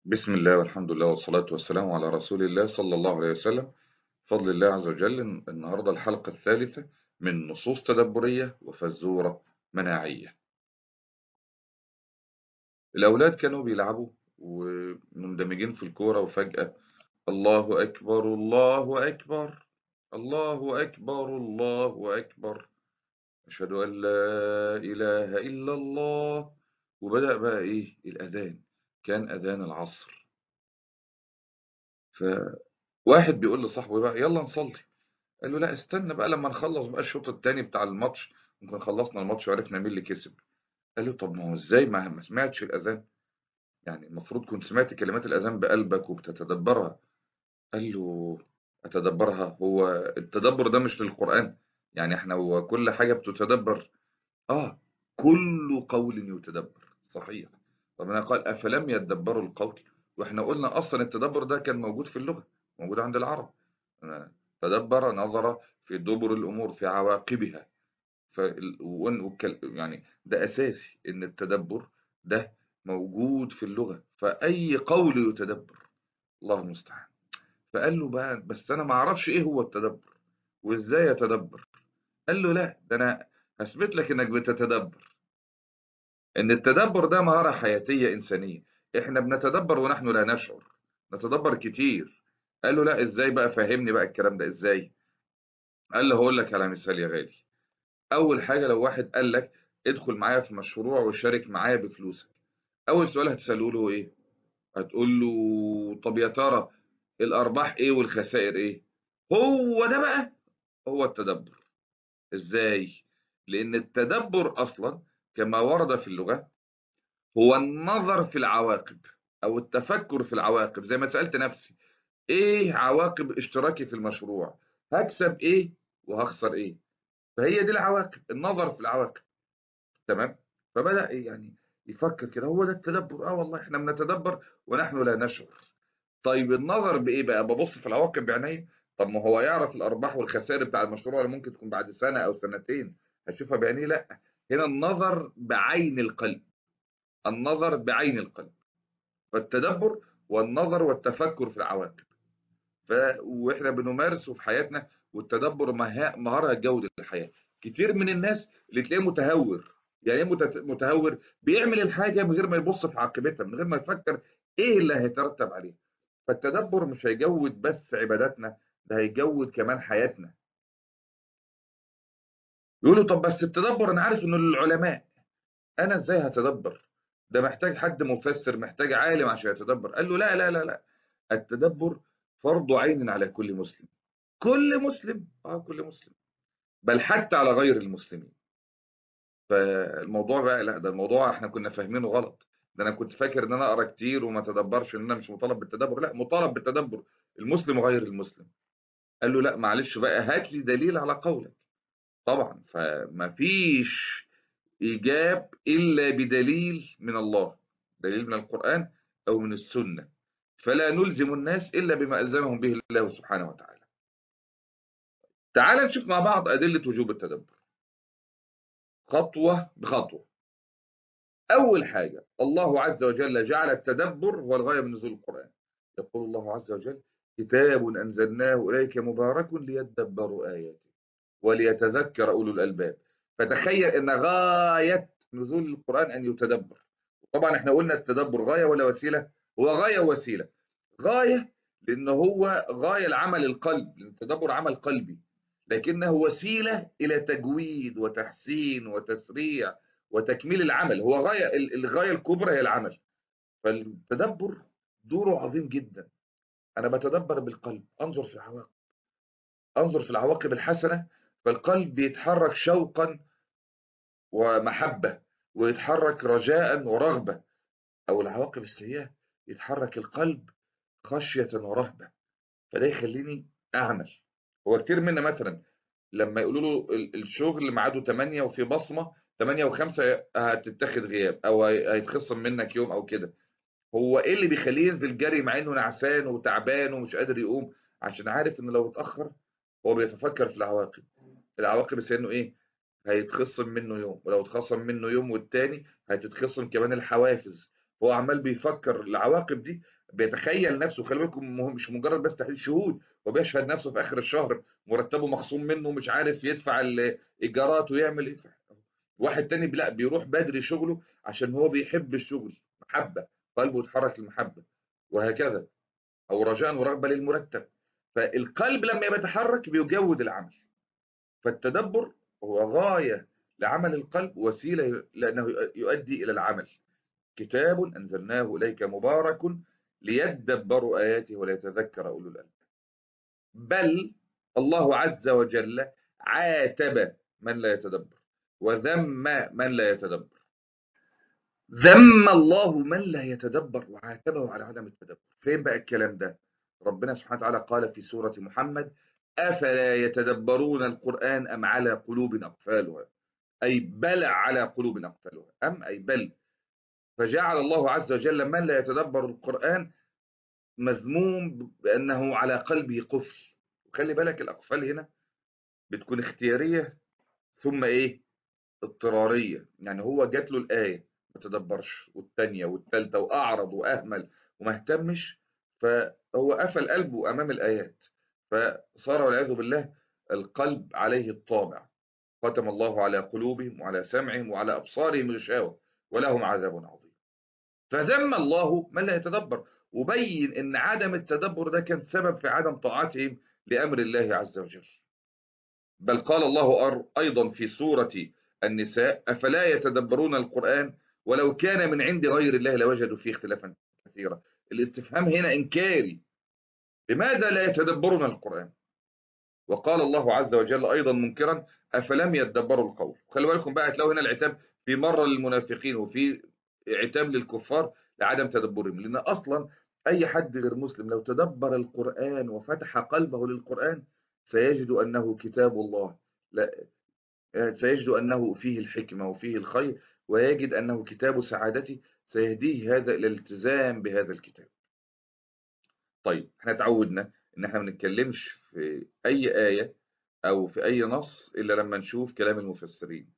بسم الله والحمد لله والصلاة والسلام على رسول الله صلى الله عليه وسلم فضل الله عز وجل النهاردة الحلقة الثالثة من نصوص تدبرية وفزورة مناعية الأولاد كانوا بيلعبوا ومندمجين في الكورة وفجأة الله أكبر الله أكبر الله أكبر الله أكبر أشهد أن لا إله إلا الله وبدأ بقى إيه الأذان كان أذان العصر فواحد بيقول لصاحبه بقى يلا نصلي قال له لا استنى بقى لما نخلص بقى الشوط الثاني بتاع الماتش ممكن خلصنا الماتش وعرفنا مين اللي كسب قال له طب ما هو ازاي ما ما سمعتش الأذان يعني المفروض كنت سمعت كلمات الأذان بقلبك وبتتدبرها قال له أتدبرها هو التدبر ده مش للقرآن يعني احنا هو كل حاجة بتتدبر اه كل قول يتدبر صحيح ربنا قال أفلم يتدبروا القول واحنا قلنا أصلا التدبر ده كان موجود في اللغة موجود عند العرب تدبر نظر في دبر الأمور في عواقبها ف يعني ده أساسي إن التدبر ده موجود في اللغة فأي قول يتدبر الله المستعان فقال له بقى بس أنا ما أعرفش إيه هو التدبر وإزاي يتدبر قال له لا ده أنا هثبت لك إنك بتتدبر إن التدبر ده مهارة حياتية إنسانية إحنا بنتدبر ونحن لا نشعر نتدبر كتير قال له لا إزاي بقى فهمني بقى الكلام ده إزاي قال له هقول لك على مثال يا غالي أول حاجة لو واحد قال لك ادخل معايا في مشروع وشارك معايا بفلوسك أول سؤال هتسأله له إيه هتقول له طب يا ترى الأرباح إيه والخسائر إيه هو ده بقى هو التدبر إزاي لأن التدبر أصلا كما ورد في اللغة هو النظر في العواقب أو التفكر في العواقب زي ما سألت نفسي إيه عواقب اشتراكي في المشروع هكسب إيه وهخسر إيه فهي دي العواقب النظر في العواقب تمام فبدأ يعني يفكر كده هو ده التدبر اه والله احنا بنتدبر ونحن لا نشعر طيب النظر بايه بقى ببص في العواقب بعينيه طب ما هو يعرف الارباح والخسائر بتاع المشروع اللي ممكن تكون بعد سنه او سنتين هشوفها بعينيه لا هنا النظر بعين القلب النظر بعين القلب فالتدبر والنظر والتفكر في العواقب ف... واحنا بنمارسه في حياتنا والتدبر مهارة جودة الحياة كتير من الناس اللي تلاقيه متهور يعني ايه متهور بيعمل الحاجة من غير ما يبص في عاقبتها من غير ما يفكر ايه اللي هيترتب عليه فالتدبر مش هيجود بس عباداتنا ده هيجود كمان حياتنا يقولوا طب بس التدبر انا عارف انه للعلماء انا ازاي هتدبر ده محتاج حد مفسر محتاج عالم عشان يتدبر قال له لا لا لا لا التدبر فرض عين على كل مسلم كل مسلم اه كل مسلم بل حتى على غير المسلمين فالموضوع بقى لا ده الموضوع احنا كنا فاهمينه غلط ده انا كنت فاكر ان انا اقرا كتير وما اتدبرش ان انا مش مطالب بالتدبر لا مطالب بالتدبر المسلم وغير المسلم قال له لا معلش بقى هات لي دليل على قولك طبعا فما فيش ايجاب الا بدليل من الله دليل من القران او من السنه فلا نلزم الناس الا بما الزمهم به الله سبحانه وتعالى تعال نشوف مع بعض ادله وجوب التدبر خطوه بخطوه أول حاجة الله عز وجل جعل التدبر هو الغاية من نزول القرآن يقول الله عز وجل كتاب أنزلناه إليك مبارك ليدبروا آياته وليتذكر أولو الألباب فتخيل أن غاية نزول القرآن أن يتدبر طبعا احنا قلنا التدبر غاية ولا وسيلة هو غاية ووسيلة غاية لأنه هو غاية العمل القلب لأن التدبر عمل قلبي لكنه وسيلة إلى تجويد وتحسين وتسريع وتكميل العمل هو غاية الغاية الكبرى هي العمل فالتدبر دوره عظيم جدا أنا بتدبر بالقلب أنظر في العواقب أنظر في العواقب الحسنة فالقلب بيتحرك شوقا ومحبة ويتحرك رجاء ورغبة أو العواقب السيئة يتحرك القلب خشية ورهبة فده يخليني أعمل هو كتير منا مثلا لما يقولوا له الشغل ميعاده 8 وفي بصمة 8 و5 هتتاخد غياب او هيتخصم منك يوم او كده هو ايه اللي بيخليه ينزل جري مع انه نعسان وتعبان ومش قادر يقوم عشان عارف انه لو اتاخر هو بيتفكر في العواقب العواقب بس انه ايه هيتخصم منه يوم ولو اتخصم منه يوم والتاني هتتخصم كمان الحوافز هو عمال بيفكر العواقب دي بيتخيل نفسه خلي بالكم مش مجرد بس تحليل شهود هو بيشهد نفسه في اخر الشهر مرتبه مخصوم منه مش عارف يدفع الايجارات ويعمل ايه واحد تاني لا بيروح بدري شغله عشان هو بيحب الشغل محبه قلبه يتحرك المحبه وهكذا او رجاء ورغبه للمرتب فالقلب لما بيتحرك بيجود العمل فالتدبر هو غايه لعمل القلب وسيله لانه يؤدي الى العمل كتاب انزلناه اليك مبارك ليدبروا اياته وليتذكر اولو الالباب بل الله عز وجل عاتب من لا يتدبر وذم من لا يتدبر ذم الله من لا يتدبر وعاتبه على عدم التدبر فين بقى الكلام ده ربنا سبحانه وتعالى قال في سورة محمد أفلا يتدبرون القرآن أم على قلوب أقفالها أي بل على قلوب أقفالها أم أي بل فجعل الله عز وجل من لا يتدبر القرآن مذموم بأنه على قلبه قفل وخلي بالك الأقفال هنا بتكون اختيارية ثم إيه اضطرارية يعني هو جات له الآية ما تدبرش والتانية والتالتة وأعرض وأهمل وما اهتمش فهو قفل قلبه أمام الآيات فصار والعياذ بالله القلب عليه الطابع ختم الله على قلوبهم وعلى سمعهم وعلى أبصارهم غشاوة ولهم عذاب عظيم فذم الله من لا يتدبر وبين ان عدم التدبر ده كان سبب في عدم طاعتهم لأمر الله عز وجل بل قال الله أيضا في سورة النساء أفلا يتدبرون القرآن ولو كان من عند غير الله لوجدوا فيه اختلافا كثيرا الاستفهام هنا إنكاري لماذا لا يتدبرون القرآن وقال الله عز وجل أيضا منكرا أفلم يتدبروا القول خلوا بالكم بقى هتلاقوا هنا العتاب في مرة للمنافقين وفي عتاب للكفار لعدم تدبرهم لأن أصلا أي حد غير مسلم لو تدبر القرآن وفتح قلبه للقرآن سيجد أنه كتاب الله لا سيجد أنه فيه الحكمة وفيه الخير ويجد أنه كتاب سعادته سيهديه هذا الالتزام بهذا الكتاب طيب احنا تعودنا ان احنا ما بنتكلمش في اي آية او في اي نص الا لما نشوف كلام المفسرين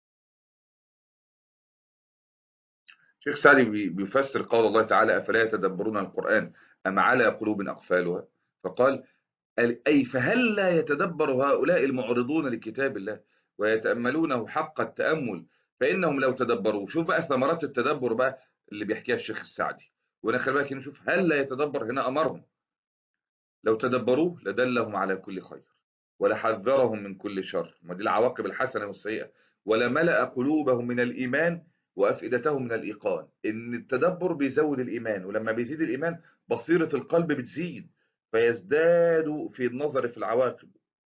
شيخ سعدي بيفسر قول الله تعالى أفلا يتدبرون القرآن أم على قلوب أقفالها فقال أي فهل لا يتدبر هؤلاء المعرضون لكتاب الله ويتأملونه حق التأمل فإنهم لو تدبروا شوف بقى ثمرات التدبر بقى اللي بيحكيها الشيخ السعدي وانا خلي بالك نشوف هل لا يتدبر هنا أمرهم لو تدبروه لدلهم على كل خير ولحذرهم من كل شر ما دي العواقب الحسنة والسيئة ولملأ قلوبهم من الإيمان وأفئدتهم من الإيقان إن التدبر بيزود الإيمان ولما بيزيد الإيمان بصيرة القلب بتزيد فيزداد في النظر في العواقب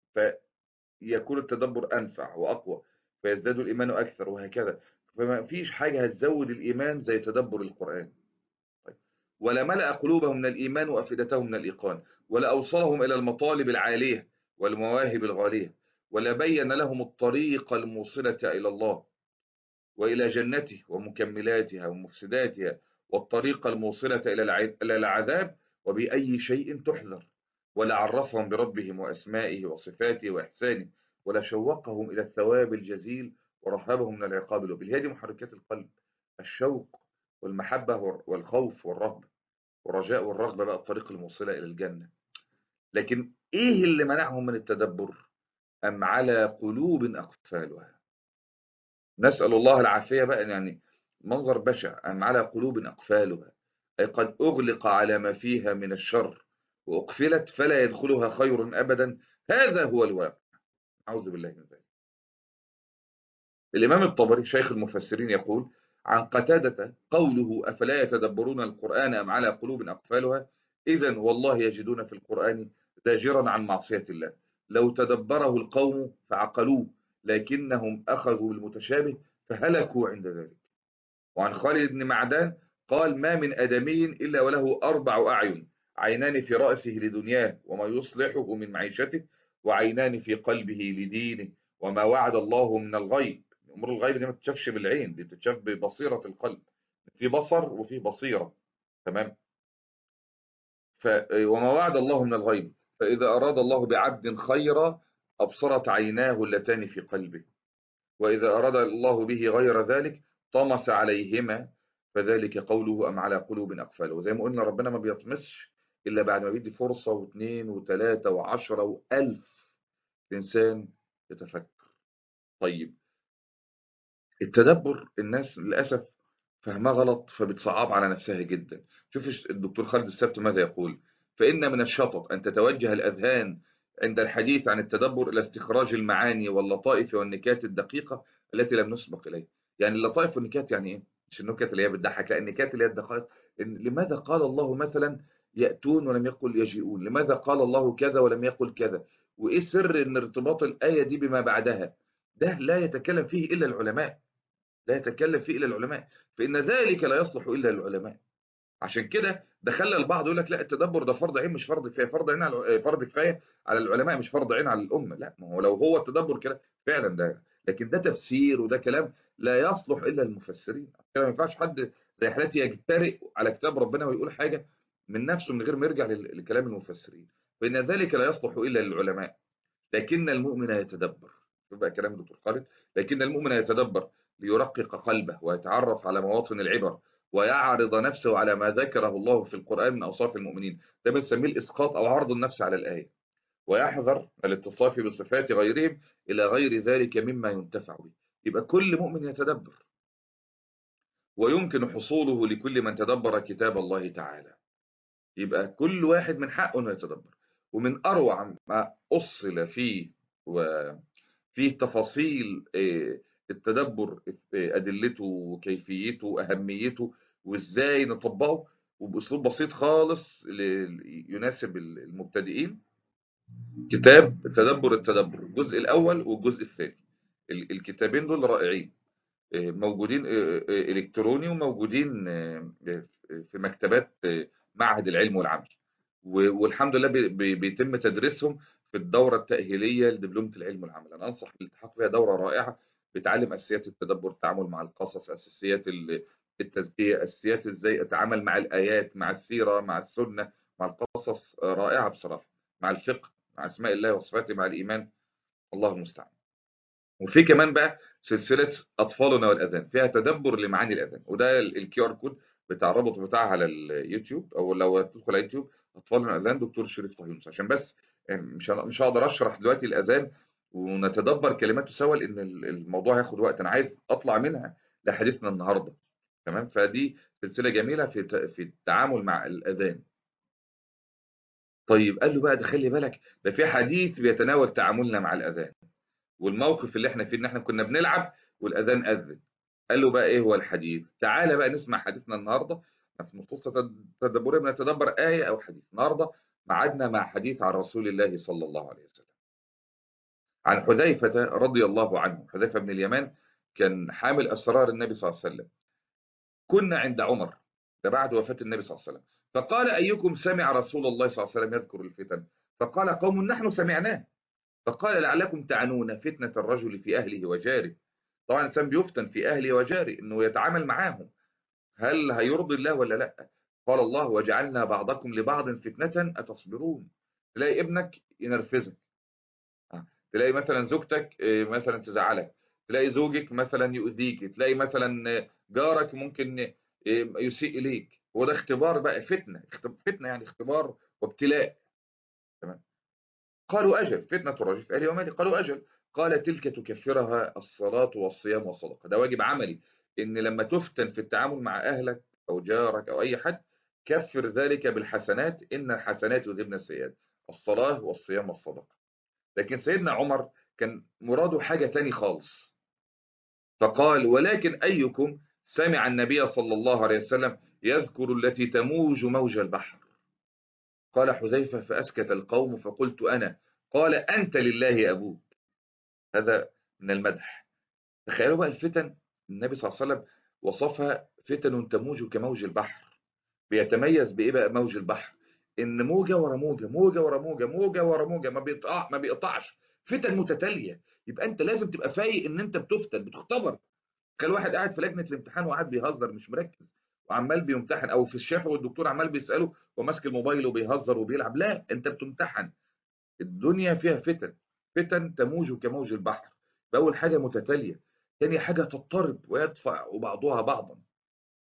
فيكون التدبر أنفع وأقوى فيزداد الإيمان أكثر وهكذا فما فيش حاجة هتزود الإيمان زي تدبر القرآن طيب. ولا ملأ قلوبهم من الإيمان وأفئدتهم من الإيقان ولا أوصلهم إلى المطالب العالية والمواهب الغالية ولا بين لهم الطريق الموصلة إلى الله وإلى جنته ومكملاتها ومفسداتها والطريق الموصلة إلى العذاب وبأي شيء تحذر ولا عرفهم بربهم وأسمائه وصفاته وإحسانه ولا شوقهم إلى الثواب الجزيل ورهبهم من العقاب الوبيل هذه محركات القلب الشوق والمحبة والخوف والرهبة والرجاء والرغبة بقى الطريق الموصلة إلى الجنة لكن إيه اللي منعهم من التدبر أم على قلوب أقفالها نسأل الله العافية بقى يعني منظر بشع أم على قلوب أقفالها أي قد أغلق على ما فيها من الشر وأقفلت فلا يدخلها خير أبدا هذا هو الواقع أعوذ بالله من ذلك الإمام الطبري شيخ المفسرين يقول عن قتادة قوله أفلا يتدبرون القرآن أم على قلوب أقفالها إذا والله يجدون في القرآن زاجرا عن معصية الله لو تدبره القوم فعقلوه لكنهم أخذوا بالمتشابه فهلكوا عند ذلك وعن خالد بن معدان قال ما من أدمي إلا وله أربع أعين عينان في رأسه لدنياه وما يصلحه من معيشته وعينان في قلبه لدينه وما وعد الله من الغيب أمور الغيب دي ما تتشافش بالعين دي بتتشاف ببصيرة القلب في بصر وفي بصيرة تمام ف... وما وعد الله من الغيب فإذا أراد الله بعبد خيرا أبصرت عيناه اللتان في قلبه وإذا أراد الله به غير ذلك طمس عليهما فذلك قوله أم على قلوب أقفالها وزي ما قلنا ربنا ما بيطمسش إلا بعد ما بيدي فرصة واثنين وثلاثة وعشرة وألف الإنسان يتفكر طيب التدبر الناس للأسف فهمها غلط فبتصعب على نفسها جدا شوف الدكتور خالد السبت ماذا يقول فإن من الشطط أن تتوجه الأذهان عند الحديث عن التدبر إلى استخراج المعاني واللطائف والنكات الدقيقة التي لم نسبق إليها يعني اللطائف والنكات يعني إيه؟ مش النكت اللي هي بتضحك لا النكات اللي هي الدقائق إن لماذا قال الله مثلا يأتون ولم يقل يجيئون لماذا قال الله كذا ولم يقل كذا وإيه سر إن ارتباط الآية دي بما بعدها ده لا يتكلم فيه إلا العلماء لا يتكلم فيه إلا العلماء فإن ذلك لا يصلح إلا للعلماء عشان كده ده خلى البعض يقول لك لا التدبر ده فرض عين مش فرض كفايه فرض عين على فرض كفايه على العلماء مش فرض عين على الامه لا ما هو لو هو التدبر كده فعلا ده لكن ده تفسير وده كلام لا يصلح الا للمفسرين كده ما ينفعش حد زي حالتي يجترئ على كتاب ربنا ويقول حاجه من نفسه من غير ما يرجع لكلام المفسرين فان ذلك لا يصلح الا للعلماء لكن المؤمن يتدبر يبقى كلام دكتور خالد لكن المؤمن يتدبر ليرقق قلبه ويتعرف على مواطن العبر ويعرض نفسه على ما ذكره الله في القرآن من أوصاف المؤمنين ده بنسميه الإسقاط أو عرض النفس على الآية ويحذر الاتصاف بصفات غيرهم إلى غير ذلك مما ينتفع به يبقى كل مؤمن يتدبر ويمكن حصوله لكل من تدبر كتاب الله تعالى يبقى كل واحد من حقه أنه يتدبر ومن أروع ما أصل فيه وفيه تفاصيل التدبر أدلته وكيفيته وأهميته وإزاي نطبقه وبأسلوب بسيط خالص يناسب المبتدئين كتاب تدبر التدبر الجزء الأول والجزء الثاني الكتابين دول رائعين موجودين إلكتروني وموجودين في مكتبات معهد العلم والعمل والحمد لله بيتم تدريسهم في الدورة التأهيلية لدبلومة العلم والعمل أنا أنصح بالالتحاق بها دورة رائعة بتعلم أساسيات التدبر التعامل مع القصص أساسيات التزكية أساسيات إزاي أتعامل مع الآيات مع السيرة مع السنة مع القصص رائعة بصراحة مع الفقه مع أسماء الله وصفاته مع الإيمان الله المستعان وفي كمان بقى سلسلة أطفالنا والأذان فيها تدبر لمعاني الأذان وده الكيو ار كود بتاع الرابط بتاعها على اليوتيوب أو لو تدخل على اليوتيوب أطفالنا والأذان دكتور شريف طه يونس عشان بس مش مش هقدر أشرح دلوقتي الأذان ونتدبر كلماته سوا لان الموضوع هياخد وقت انا عايز اطلع منها لحديثنا النهارده تمام فدي سلسله جميله في في التعامل مع الاذان طيب قال له بقى ده خلي بالك ده في حديث بيتناول تعاملنا مع الاذان والموقف اللي احنا فيه ان احنا كنا بنلعب والاذان اذن قال له بقى ايه هو الحديث تعالى بقى نسمع حديثنا النهارده في مختصه تدبريه بنتدبر ايه او حديث النهارده معادنا مع حديث عن رسول الله صلى الله عليه وسلم عن حذيفة رضي الله عنه حذيفة بن اليمان كان حامل أسرار النبي صلى الله عليه وسلم كنا عند عمر ده بعد وفاة النبي صلى الله عليه وسلم فقال أيكم سمع رسول الله صلى الله عليه وسلم يذكر الفتن فقال قوم نحن سمعناه فقال لعلكم تعنون فتنة الرجل في أهله وجاره طبعا الإنسان بيفتن في أهله وجاره إنه يتعامل معاهم هل هيرضي الله ولا لا قال الله وجعلنا بعضكم لبعض فتنة أتصبرون تلاقي ابنك ينرفزك تلاقي مثلا زوجتك مثلا تزعلك تلاقي زوجك مثلا يؤذيك تلاقي مثلا جارك ممكن يسيء اليك هو ده اختبار بقى فتنه فتنه يعني اختبار وابتلاء تمام قالوا اجل فتنه الرجل في اهله وماله قالوا اجل قال تلك تكفرها الصلاه والصيام والصدقه ده واجب عملي ان لما تفتن في التعامل مع اهلك او جارك او اي حد كفر ذلك بالحسنات ان الحسنات يذهبن السيئات الصلاه والصيام والصدقه لكن سيدنا عمر كان مراده حاجة تاني خالص فقال ولكن أيكم سمع النبي صلى الله عليه وسلم يذكر التي تموج موج البحر قال حذيفة فأسكت القوم فقلت أنا قال أنت لله أبوك هذا من المدح تخيلوا بقى الفتن النبي صلى الله عليه وسلم وصفها فتن تموج كموج البحر بيتميز بإيه بقى موج البحر ان موجه ورا موجه موجه ورا موجه موجه ورا موجه ما بيقطع ما بيقطعش فتن متتاليه يبقى انت لازم تبقى فايق ان انت بتفتن بتختبر كان واحد قاعد في لجنه الامتحان وقاعد بيهزر مش مركز وعمال بيمتحن او في الشافه والدكتور عمال بيساله وماسك الموبايل وبيهزر وبيلعب لا انت بتمتحن الدنيا فيها فتن فتن تموج كموج البحر فاول حاجه متتاليه ثاني حاجه تضطرب ويدفع بعضها بعضا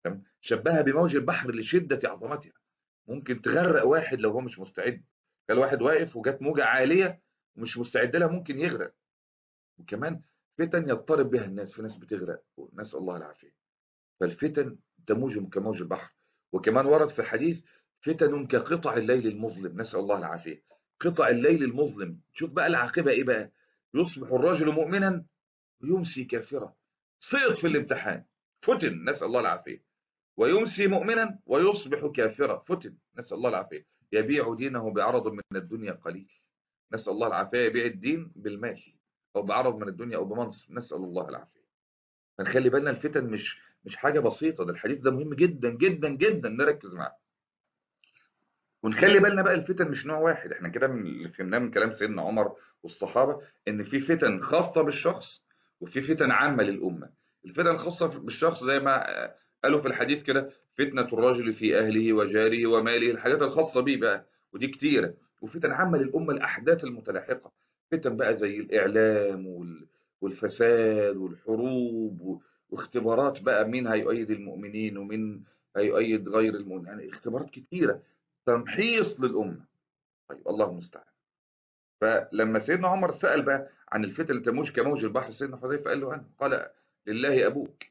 تمام شبهها بموج البحر لشده عظمتها ممكن تغرق واحد لو هو مش مستعد كان واحد واقف وجات موجه عاليه ومش مستعد لها ممكن يغرق وكمان فتن يضطرب بها الناس في ناس بتغرق نسال الله العافيه فالفتن تموج كموج البحر وكمان ورد في الحديث فتن كقطع الليل المظلم نسال الله العافيه قطع الليل المظلم شوف بقى العاقبه ايه بقى يصبح الرجل مؤمنا ويمسي كافرا سقط في الامتحان فتن نسال الله العافيه ويمسي مؤمنا ويصبح كافرا فتن نسال الله العافيه يبيع دينه بعرض من الدنيا قليل نسال الله العافيه يبيع الدين بالمال او بعرض من الدنيا او بمنصب نسال الله العافيه فنخلي بالنا الفتن مش مش حاجه بسيطه ده الحديث ده مهم جدا جدا جدا نركز معاه ونخلي بالنا بقى الفتن مش نوع واحد احنا كده من اللي فهمناه من كلام سيدنا عمر والصحابه ان في فتن خاصه بالشخص وفي فتن عامه للامه الفتن الخاصه بالشخص زي ما قالوا في الحديث كده فتنه الرجل في اهله وجاره وماله الحاجات الخاصه بيه بقى ودي كتيره وفتن عامه للامه الاحداث المتلاحقه فتن بقى زي الاعلام والفساد والحروب واختبارات بقى مين هيؤيد المؤمنين ومين هيؤيد غير المؤمنين يعني اختبارات كتيره تمحيص للأمة طيب الله المستعان فلما سيدنا عمر سأل بقى عن الفتن اللي تموج كموج البحر سيدنا حذيفة قال له أنا قال لله أبوك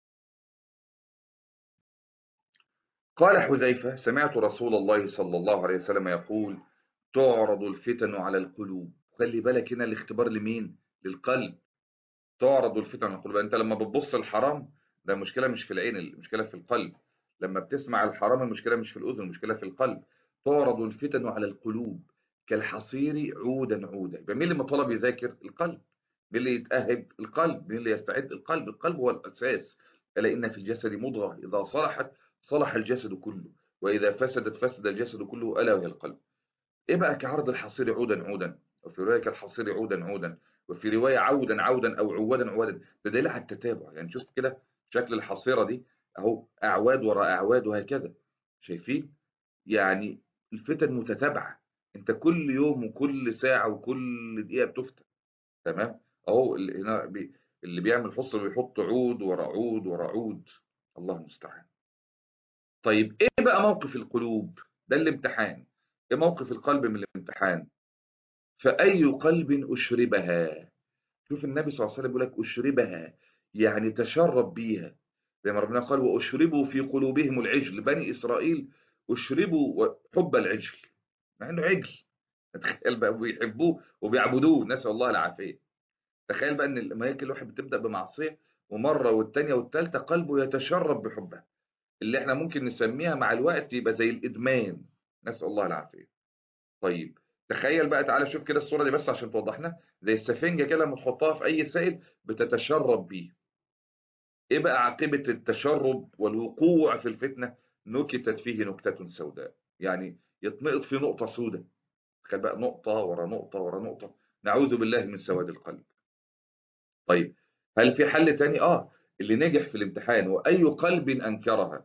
قال حذيفة سمعت رسول الله صلى الله عليه وسلم يقول تعرض الفتن على القلوب خلي بالك هنا الاختبار لمين للقلب تعرض الفتن على القلوب انت لما بتبص الحرام ده المشكلة مش في العين المشكلة في القلب لما بتسمع الحرام المشكلة مش في الأذن المشكلة في القلب تعرض الفتن على القلوب كالحصير عودا عودا يبقى مين اللي مطالب يذاكر القلب مين اللي يتأهب القلب مين اللي يستعد القلب القلب هو الأساس ألا إن في الجسد مضغة إذا صلحت صلح الجسد كله وإذا فسدت فسد الجسد كله ألا وهي القلب إيه بقى كعرض الحصير عودا عودا وفي رواية كالحصير عودا عودا وفي رواية عودا عودا أو عودا عودا ده دليل على التتابع يعني شفت كده شكل الحصيرة دي اهو اعواد وراء اعواد وهكذا شايفين يعني الفتن متتابعه انت كل يوم وكل ساعه وكل دقيقه بتفتن تمام اهو اللي هنا بي اللي بيعمل فصل بيحط عود ورا عود ورا عود الله المستعان طيب ايه بقى موقف القلوب ده الامتحان ايه موقف القلب من الامتحان فاي قلب اشربها شوف النبي صلى الله عليه وسلم بيقول لك اشربها يعني تشرب بيها زي ما ربنا قال واشربوا في قلوبهم العجل بني اسرائيل اشربوا حب العجل مع انه عجل تخيل بقى بيحبوه وبيعبدوه نسال الله العافيه تخيل بقى ان لما هيك الواحد بتبدا بمعصيه ومره والثانيه والثالثه قلبه يتشرب بحبها اللي احنا ممكن نسميها مع الوقت يبقى زي الادمان نسال الله العافيه طيب تخيل بقى تعالى شوف كده الصوره دي بس عشان توضحنا زي السفنجه كده لما تحطها في اي سائل بتتشرب بيه ايه بقى عاقبة التشرب والوقوع في الفتنة نكتت فيه نكتة سوداء يعني يتنقط في نقطة سوداء تخيل بقى نقطة ورا نقطة ورا نقطة نعوذ بالله من سواد القلب طيب هل في حل تاني اه اللي نجح في الامتحان واي قلب انكرها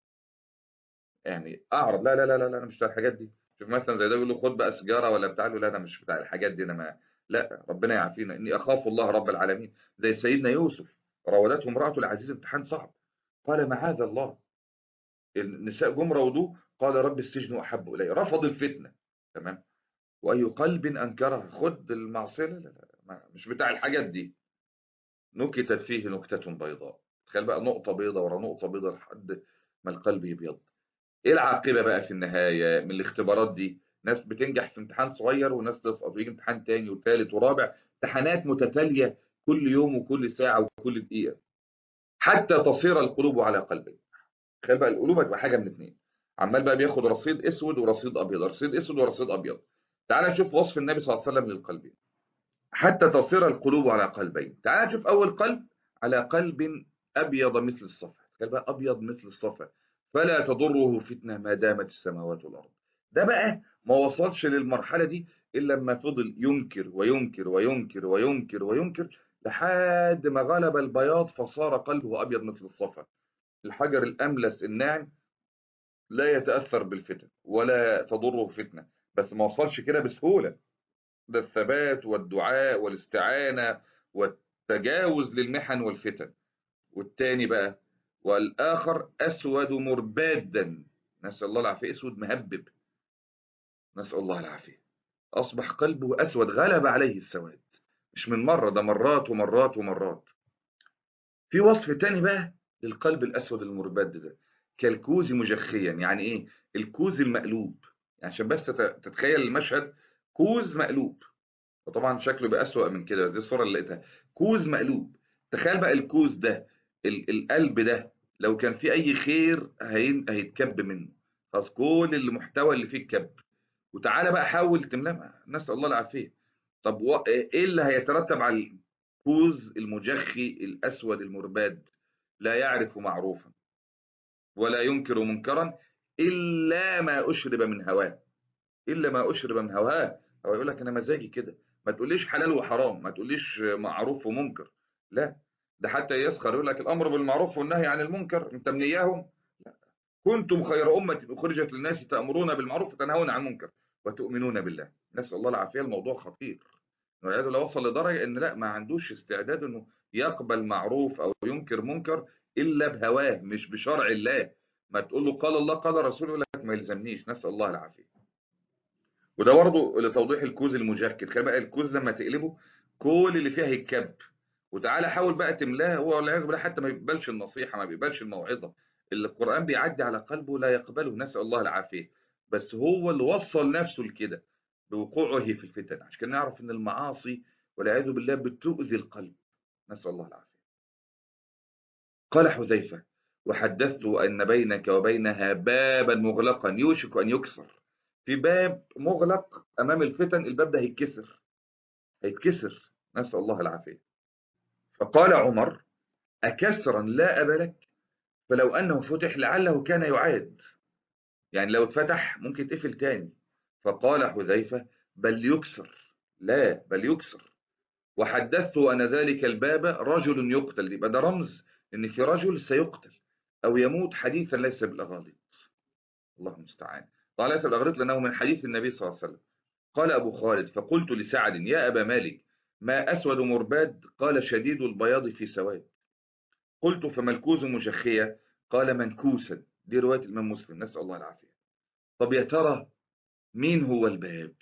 يعني اعرض لا لا لا لا انا مش بتاع الحاجات دي شوف مثلا زي ده يقول له خد بقى سيجاره ولا بتاع له لا انا مش بتاع الحاجات دي انا ما لا ربنا يعافينا اني اخاف الله رب العالمين زي سيدنا يوسف راودته امرأة العزيز امتحان صعب قال معاذ الله النساء جم راودوه قال رب السجن أحب إلي رفض الفتنة تمام وأي قلب أنكرها خد المعصية لا لا لا مش بتاع الحاجات دي نكتت فيه نكتة بيضاء تخيل بقى نقطة بيضاء ورا نقطة بيضاء لحد ما القلب يبيض ايه العاقبة بقى في النهاية من الاختبارات دي ناس بتنجح في امتحان صغير وناس تسقط ويجي امتحان تاني وثالث ورابع امتحانات متتالية كل يوم وكل ساعة وكل دقيقة حتى تصير القلوب على قلبين تخيل بقى القلوب هتبقى حاجة من اثنين عمال بقى بياخد رصيد اسود ورصيد ابيض رصيد اسود ورصيد ابيض تعال نشوف وصف النبي صلى الله عليه وسلم للقلبين حتى تصير القلوب على قلبين تعال نشوف اول قلب على قلب ابيض مثل الصفا تخيل بقى ابيض مثل الصفا فلا تضره فتنه ما دامت السماوات والارض ده بقى ما وصلش للمرحله دي الا لما فضل ينكر وينكر وينكر وينكر وينكر لحد ما غلب البياض فصار قلبه أبيض مثل الصفا الحجر الأملس الناعم لا يتأثر بالفتن ولا تضره فتنة بس ما وصلش كده بسهولة ده الثبات والدعاء والاستعانة والتجاوز للمحن والفتن والتاني بقى والآخر أسود مربادا نسأل الله العافية أسود مهبب نسأل الله العافية أصبح قلبه أسود غلب عليه السواد مش من مرة ده مرات ومرات ومرات في وصف تاني بقى للقلب الأسود المربد ده كالكوز مجخيا يعني إيه الكوز المقلوب يعني عشان بس تتخيل المشهد كوز مقلوب وطبعا شكله بقى أسوأ من كده دي الصورة اللي لقيتها كوز مقلوب تخيل بقى الكوز ده القلب ده لو كان فيه أي خير هيتكب منه خلاص كل المحتوى اللي فيه الكب وتعالى بقى حاول تملاه نسأل الله العافية طب ايه اللي هيترتب على الكوز المجخي الأسود المرباد لا يعرف معروفا ولا ينكر منكرا إلا ما أشرب من هواه إلا ما أشرب من هواه هو يقول لك أنا مزاجي كده ما تقوليش حلال وحرام ما تقوليش معروف ومنكر لا ده حتى يسخر يقول لك الأمر بالمعروف والنهي عن المنكر أنت من إياهم لا كنتم خير أمة أخرجت للناس تأمرون بالمعروف وتنهون عن المنكر وتؤمنون بالله نسأل الله العافية الموضوع خطير والعياذ بالله وصل لدرجة إن لا ما عندوش استعداد إنه يقبل معروف أو ينكر منكر إلا بهواه مش بشرع الله ما تقول له قال الله قال رسول يقول لك ما يلزمنيش نسأل الله العافية وده برضه لتوضيح الكوز المجكد خلي بقى الكوز لما تقلبه كل اللي فيها يتكب وتعالى حاول بقى تملاه هو والعياذ بالله حتى ما بيقبلش النصيحة ما بيقبلش الموعظة اللي القرآن بيعدي على قلبه لا يقبله نسأل الله العافية بس هو اللي وصل نفسه لكده بوقوعه في الفتن عشان كده نعرف ان المعاصي والعياذ بالله بتؤذي القلب نسأل الله العافية قال حذيفة وحدثت أن بينك وبينها بابا مغلقا يوشك أن يكسر في باب مغلق أمام الفتن الباب ده هيتكسر هيتكسر نسأل الله العافية فقال عمر أكسرا لا أبا لك فلو أنه فتح لعله كان يعاد يعني لو اتفتح ممكن تقفل تاني فقال حذيفة بل يكسر لا بل يكسر وحدثت أن ذلك الباب رجل يقتل يبقى ده رمز إن في رجل سيقتل أو يموت حديثا ليس بالأغاليط الله المستعان قال ليس بالأغاليط لأنه من حديث النبي صلى الله عليه وسلم قال أبو خالد فقلت لسعد يا أبا مالك ما أسود مرباد قال شديد البياض في سواد قلت فملكوز مجخية قال منكوسا دي رواية الإمام مسلم نسأل الله العافية طب يا ترى مين هو الباب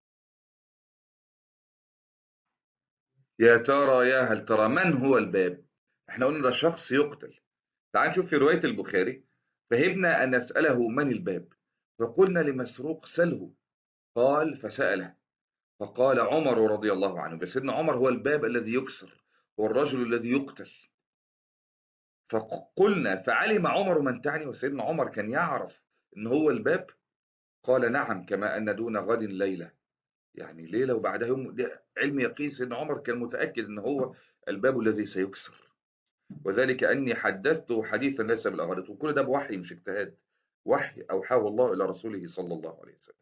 يا ترى يا هل ترى من هو الباب احنا قلنا ده شخص يقتل تعال نشوف في رواية البخاري فهبنا أن نسأله من الباب فقلنا لمسروق سله قال فسأله فقال عمر رضي الله عنه بس سيدنا عمر هو الباب الذي يكسر هو الرجل الذي يقتل فقلنا فعلم عمر من تعني وسيدنا عمر كان يعرف ان هو الباب قال نعم كما أن دون غد ليلة يعني ليلة وبعدها يوم علم يقين سيدنا عمر كان متأكد ان هو الباب الذي سيكسر وذلك أني حدثته حديثا ليس بالأغلط وكل ده بوحي مش اجتهاد وحي أوحاه الله إلى رسوله صلى الله عليه وسلم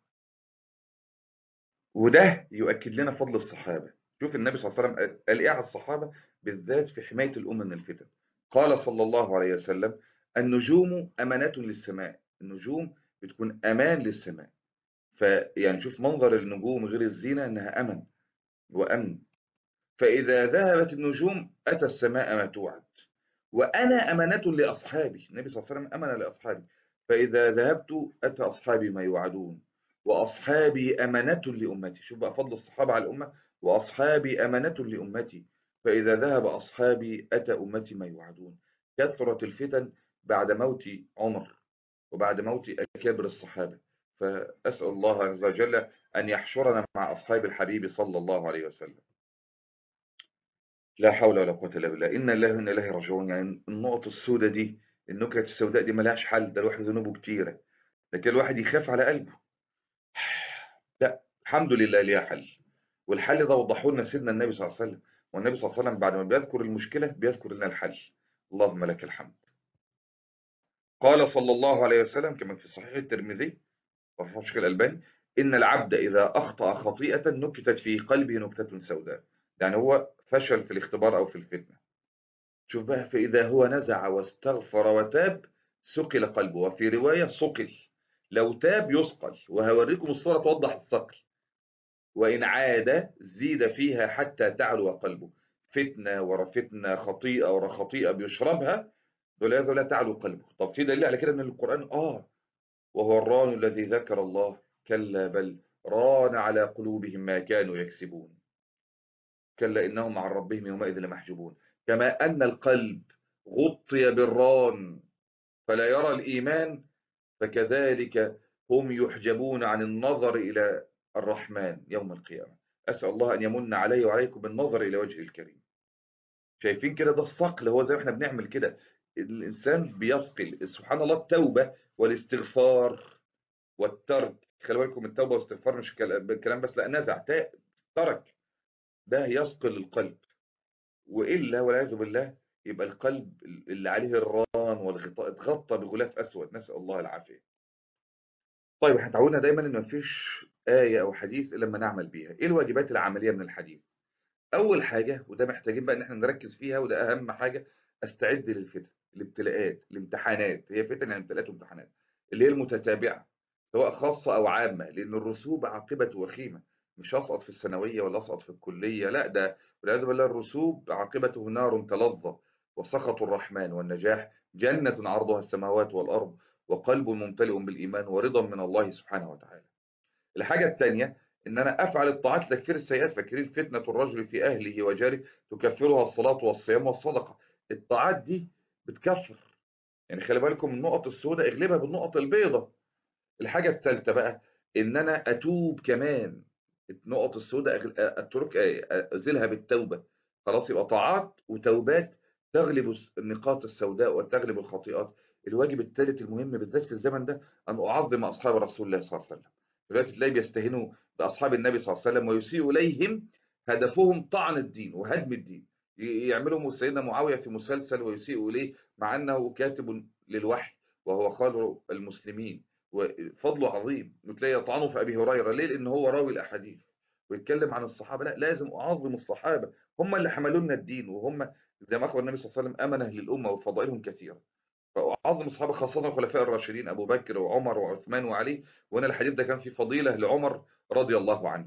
وده يؤكد لنا فضل الصحابة شوف النبي صلى الله عليه وسلم قال إيه على الصحابة بالذات في حماية الأمة من الفتن قال صلى الله عليه وسلم النجوم أمانة للسماء النجوم بتكون أمان للسماء فيعني شوف منظر النجوم غير الزينة أنها أمن وأمن فإذا ذهبت النجوم أتى السماء ما توعد وأنا أمانة لأصحابي النبي صلى الله عليه وسلم أمن لأصحابي فإذا ذهبت أتى أصحابي ما يوعدون وأصحابي أمانة لأمتي شوف بقى فضل الصحابة على الأمة وأصحابي أمانة لأمتي فإذا ذهب أصحابي أتى أمتي ما يوعدون كثرت الفتن بعد موت عمر وبعد موت أكابر الصحابة فأسأل الله عز وجل أن يحشرنا مع أصحاب الحبيب صلى الله عليه وسلم لا حول ولا قوة إلا بالله إن الله وإنا إليه راجعون يعني النقط السوداء دي النكت السوداء دي ملهاش حل ده الواحد ذنوبه كتيرة لكن الواحد يخاف على قلبه لا الحمد لله ليها حل والحل ده وضحه لنا سيدنا النبي صلى الله عليه وسلم والنبي صلى الله عليه وسلم بعد ما بيذكر المشكلة بيذكر لنا الحل اللهم لك الحمد قال صلى الله عليه وسلم كما في صحيح الترمذي وفي مشكل الألباني إن العبد إذا أخطأ خطيئة نكتت في قلبه نكتة سوداء يعني هو فشل في الاختبار أو في الفتنة شوف بقى فإذا هو نزع واستغفر وتاب سقل قلبه وفي رواية سقل لو تاب يسقل وهوريكم الصورة توضح الثقل وإن عاد زيد فيها حتى تعلو قلبه فتنة ورا فتنة خطيئة ورا خطيئة بيشربها والعياذ بالله تعلو قلبه طب في دليل على كده ان القرآن اه وهو الران الذي ذكر الله كلا بل ران على قلوبهم ما كانوا يكسبون كلا إنهم عن ربهم يومئذ لمحجوبون كما أن القلب غطي بالران فلا يرى الإيمان فكذلك هم يحجبون عن النظر إلى الرحمن يوم القيامة أسأل الله أن يمن علي وعليكم بالنظر إلى وجه الكريم شايفين كده ده الصقل هو زي ما احنا بنعمل كده الإنسان بيصقل سبحان الله التوبة والاستغفار والترك خلي بالكم التوبة والاستغفار مش الكلام بس لا نزع ترك ده يصقل القلب وإلا والعياذ بالله يبقى القلب اللي عليه الران والغطاء اتغطى بغلاف أسود نسأل الله العافية طيب احنا تعودنا دايما ان مفيش آية أو حديث إلا لما نعمل بيها إيه الواجبات العملية من الحديث أول حاجة وده محتاجين بقى إن احنا نركز فيها وده أهم حاجة أستعد للفتن الابتلاءات الامتحانات هي فتن يعني ابتلاءات وامتحانات اللي هي المتتابعة سواء خاصة أو عامة لأن الرسوب عاقبة وخيمة مش هسقط في الثانوية ولا أسقط في الكلية لا ده والعياذ بالله الرسوب عاقبته نار تلظى وسخط الرحمن والنجاح جنة عرضها السماوات والأرض وقلب ممتلئ بالإيمان ورضا من الله سبحانه وتعالى الحاجة الثانية إن أنا أفعل الطاعات تكفير السيئات فاكرين فتنة الرجل في أهله وجاره تكفرها الصلاة والصيام والصدقة الطاعات دي بتكفر يعني خلي بالكم النقط السوداء اغلبها بالنقط البيضاء الحاجة الثالثة بقى إن أنا أتوب كمان النقط السوداء أترك أزيلها بالتوبة خلاص يبقى طاعات وتوبات تغلب النقاط السوداء وتغلب الخطيئات الواجب الثالث المهم بالذات في الزمن ده أن أعظم أصحاب رسول الله صلى الله عليه وسلم دلوقتي تلاقي بيستهينوا بأصحاب النبي صلى الله عليه وسلم ويسيء إليهم هدفهم طعن الدين وهدم الدين يعملوا سيدنا معاوية في مسلسل ويسيء إليه مع أنه كاتب للوحي وهو خال المسلمين وفضله عظيم تلاقي يطعنوا في أبي هريرة ليه لأن هو راوي الأحاديث ويتكلم عن الصحابة لا لازم أعظم الصحابة هم اللي حملوا لنا الدين وهم زي ما أخبر النبي صلى الله عليه وسلم أمنه للأمة وفضائلهم كثيرة فأعظم الصحابة خاصة الخلفاء الراشدين أبو بكر وعمر وعثمان وعلي وأنا الحديث ده كان في فضيلة لعمر رضي الله عنه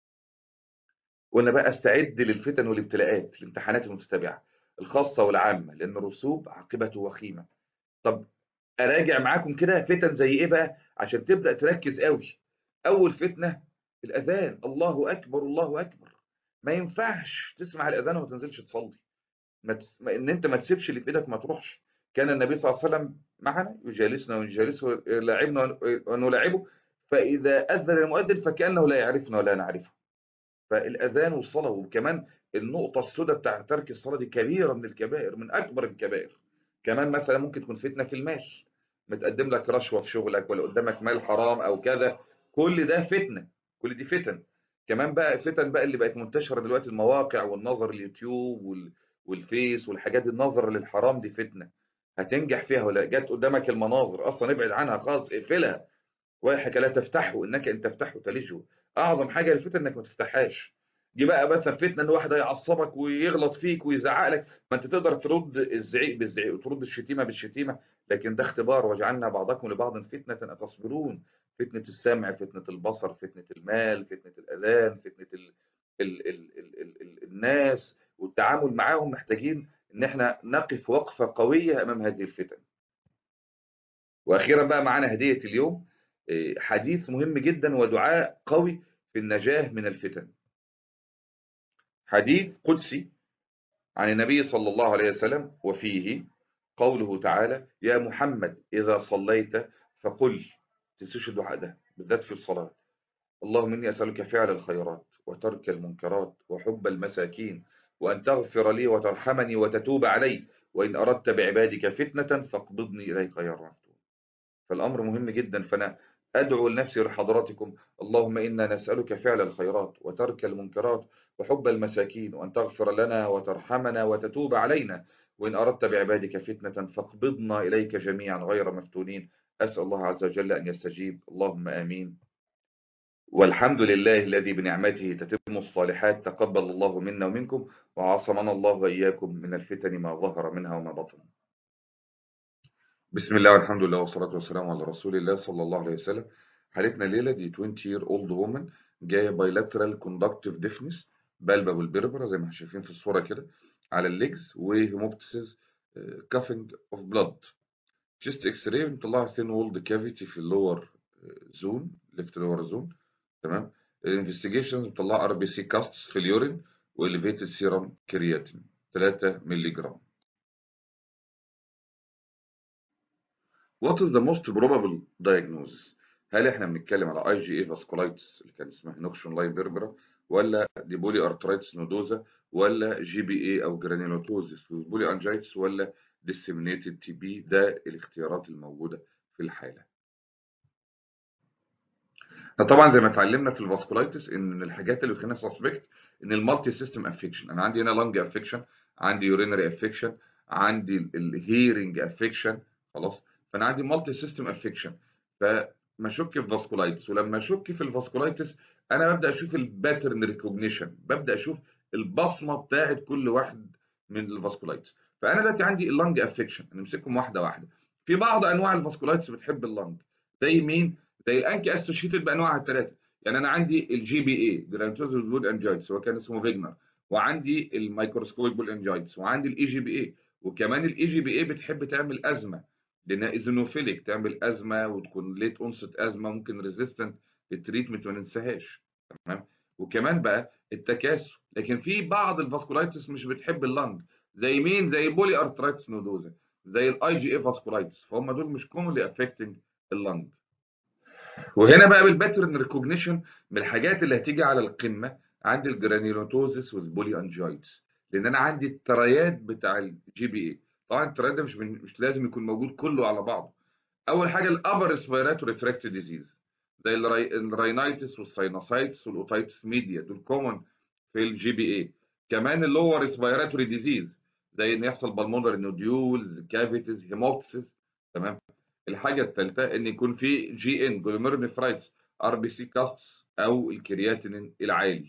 وأنا بقى أستعد للفتن والابتلاءات الامتحانات المتتابعة الخاصة والعامة لأن الرسوب عاقبته وخيمة طب أراجع معاكم كده فتن زي إيه بقى عشان تبدأ تركز قوي أول فتنة الأذان الله أكبر الله أكبر ما ينفعش تسمع الأذان وما تنزلش تصلي ما تس... ما إن أنت ما تسيبش اللي في إيدك ما تروحش كان النبي صلى الله عليه وسلم معنا يجالسنا ونجالسه يلاعبنا ونلاعبه فإذا أذن المؤذن فكأنه لا يعرفنا ولا نعرفه فالأذان والصلاة وكمان النقطة السوداء بتاع ترك الصلاة دي كبيرة من الكبائر من أكبر الكبائر كمان مثلا ممكن تكون فتنة في المال متقدم لك رشوة في شغلك ولا قدامك مال حرام أو كذا كل ده فتنة كل دي فتن كمان بقى فتن بقى اللي بقت منتشرة دلوقتي المواقع والنظر اليوتيوب وال... والفيس والحاجات دي النظر للحرام دي فتنة هتنجح فيها ولا جت قدامك المناظر أصلا ابعد عنها خالص اقفلها ويحك لا تفتحه إنك إن تفتحه تلجه أعظم حاجة الفتن إنك ما تفتحهاش دي بقى مثلا فتنه ان واحد يعصبك ويغلط فيك ويزعق لك ما انت تقدر ترد الزعيق بالزعيق وترد الشتيمه بالشتيمه لكن ده اختبار وجعلنا بعضكم لبعض فتنه اتصبرون فتنه السمع فتنه البصر فتنه المال فتنه الاذان فتنه ال ال ال ال ال ال الناس والتعامل معاهم محتاجين ان احنا نقف وقفه قويه امام هذه الفتن واخيرا بقى معانا هديه اليوم حديث مهم جدا ودعاء قوي في النجاه من الفتن حديث قدسي عن النبي صلى الله عليه وسلم وفيه قوله تعالى يا محمد إذا صليت فقل تنسوش الدعاء ده بالذات في الصلاة اللهم إني أسألك فعل الخيرات وترك المنكرات وحب المساكين وأن تغفر لي وترحمني وتتوب علي وإن أردت بعبادك فتنة فاقبضني إليك يا رحمن فالأمر مهم جدا فأنا أدعو لنفسي لحضراتكم اللهم إنا نسألك فعل الخيرات وترك المنكرات وحب المساكين وأن تغفر لنا وترحمنا وتتوب علينا وإن أردت بعبادك فتنة فاقبضنا إليك جميعا غير مفتونين أسأل الله عز وجل أن يستجيب اللهم آمين والحمد لله الذي بنعمته تتم الصالحات تقبل الله منا ومنكم وعصمنا الله وإياكم من الفتن ما ظهر منها وما بطن بسم الله والحمد لله والصلاة والسلام على رسول الله صلى الله عليه وسلم حالتنا الليلة دي 20 year old woman جاية bilateral conductive deafness بالبة والبربرة زي ما احنا شايفين في الصورة كده على الليجز وهيموبتسيس كافنج اوف بلاد تشيست اكس راي بنطلع ثين وولد كافيتي في اللور زون ليفت لور زون تمام الانفستيجيشنز بنطلع ار بي سي كاستس في اليورين واليفيتد سيرم كرياتين 3 مللي جرام What is the most probable diagnosis؟ هل احنا بنتكلم على اي جي اي فاسكولايتس اللي كان اسمها نوكشون لاين بيربرا ولا ديبولي ارترايتس نودوزا ولا جي بي اي او جرانيلوتوزيس بولي انجايتس ولا ديسيمينيتد تي بي ده الاختيارات الموجوده في الحاله طبعا زي ما اتعلمنا في الفاسكولايتس ان من الحاجات اللي بتخلينا سسبكت ان المالتي سيستم افكشن انا عندي هنا لانج افكشن عندي يورينري افكشن عندي الهيرنج افكشن خلاص فانا عندي مالتي سيستم افكشن فما اشك في فاسكولايتس ولما اشك في الفاسكولايتس انا ببدا اشوف الباترن ريكوجنيشن ببدا اشوف البصمه بتاعت كل واحد من الفاسكولايتس فانا دلوقتي عندي اللنج افكشن نمسكهم واحده واحده في بعض انواع الفاسكولايتس بتحب اللنج زي مين زي الانكي اسوشيتد بانواعها الثلاثه يعني انا عندي الجي بي اي جرانتوز بول انجايتس هو كان اسمه فيجنر وعندي الميكروسكوبيك بول انجايتس وعندي الاي جي بي اي وكمان الاي جي بي اي بتحب تعمل ازمه لانها ايزونوفيليك تعمل ازمه وتكون ليت اونست ازمه ممكن ريزيستنت للتريتمنت ما ننساهاش تمام وكمان بقى التكاثر لكن في بعض الفاسكولايتس مش بتحب اللنج زي مين زي بولي ارترايتس نودوزا زي الاي جي اي فاسكولايتس فهم دول مش كومنلي افكتنج اللنج وهنا بقى بالباترن ريكوجنيشن من الحاجات اللي هتيجي على القمه عندي الجرانيولوتوزيس والبولي انجايتس لان انا عندي التريات بتاع الجي بي اي طبعا التريات ده مش من مش لازم يكون موجود كله على بعضه اول حاجه الابر ريسبيراتوري تراكت ديزيز زي الراينايتس والساينوسايتس والاوتايتس ميديا دول كومن في الجي بي اي كمان اللور ريسبيراتوري ديزيز زي ان يحصل بالمونري نوديولز كافيتيز هيموبسيس تمام الحاجه الثالثه ان يكون في جي ان جلوميرونيفرايتس ار بي سي كاستس او الكرياتينين العالي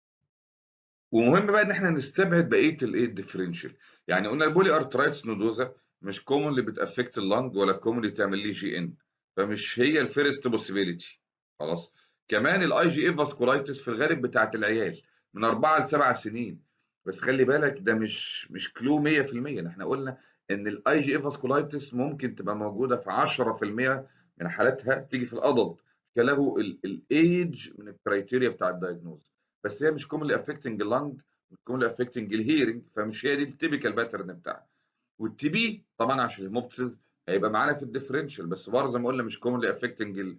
ومهم بقى ان احنا نستبعد بقيه الايه الديفرنشال يعني قلنا البولي ارترايتس نودوزا مش كومن اللي بتافكت اللنج ولا كومن اللي تعمل لي جي ان فمش هي الفيرست بوسيبيليتي خلاص كمان الاي جي اي فاسكولايتس في الغالب بتاعت العيال من 4 ل 7 سنين بس خلي بالك ده مش مش كلو 100% احنا قلنا ان الاي جي اي فاسكولايتس ممكن تبقى موجوده في 10% من حالاتها تيجي في الادلت كله الايج من الكرايتيريا بتاع الدايجنوز بس هي مش كومنلي افكتنج اللنج مش كومنلي افكتنج الهيرنج فمش هي دي التيبيكال باترن بتاعها والتي بي طبعا عشان الموبسز هيبقى معانا في الديفرنشال بس برضه زي ما قلنا مش كومنلي افكتنج